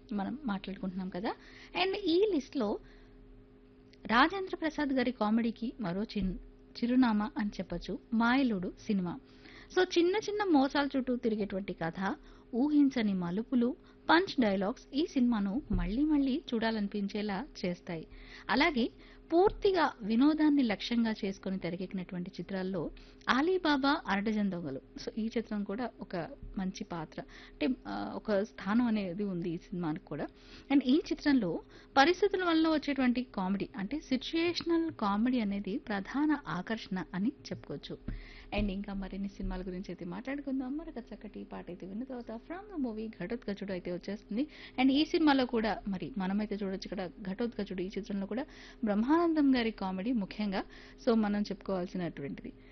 మనం మాట్లాడుకుంటున్నాం కదా అండ్ ఈ లిస్ట్లో రాజేంద్ర ప్రసాద్ గారి కామెడీకి మరో చిన్ చిరునామా అని చెప్పొచ్చు మాయలుడు సినిమా సో చిన్న చిన్న మోసాల చుట్టూ తిరిగేటువంటి కథ ఊహించని మలుపులు పంచ్ డైలాగ్స్ ఈ సినిమాను మళ్ళీ మళ్ళీ చూడాలనిపించేలా చేస్తాయి అలాగే పూర్తిగా వినోదాన్ని లక్ష్యంగా చేసుకుని తెరకెక్కినటువంటి చిత్రాల్లో ఆలీబాబా అరడజన్ దొంగలు సో ఈ చిత్రం కూడా ఒక మంచి పాత్ర అంటే ఆ, ఒక స్థానం అనేది ఉంది ఈ సినిమానికి కూడా అండ్ ఈ చిత్రంలో పరిస్థితుల వల్ల వచ్చేటువంటి కామెడీ అంటే సిచ్యుయేషనల్ కామెడీ అనేది ప్రధాన ఆకర్షణ అని చెప్పుకోవచ్చు అండ్ ఇంకా మరిన్ని సినిమాల గురించి అయితే మాట్లాడుకుందాం మరొక చక్కటి పాట అయితే విన్న తర్వాత ఫ్రమ్ ద మూవీ ఘటోత్కచుడు అయితే వచ్చేస్తుంది అండ్ ఈ సినిమాలో కూడా మరి మనమైతే చూడొచ్చు ఇక్కడ ఘటోత్కచుడు ఈ చిత్రంలో కూడా బ్రహ్మానందం గారి కామెడీ ముఖ్యంగా సో మనం చెప్పుకోవాల్సినటువంటిది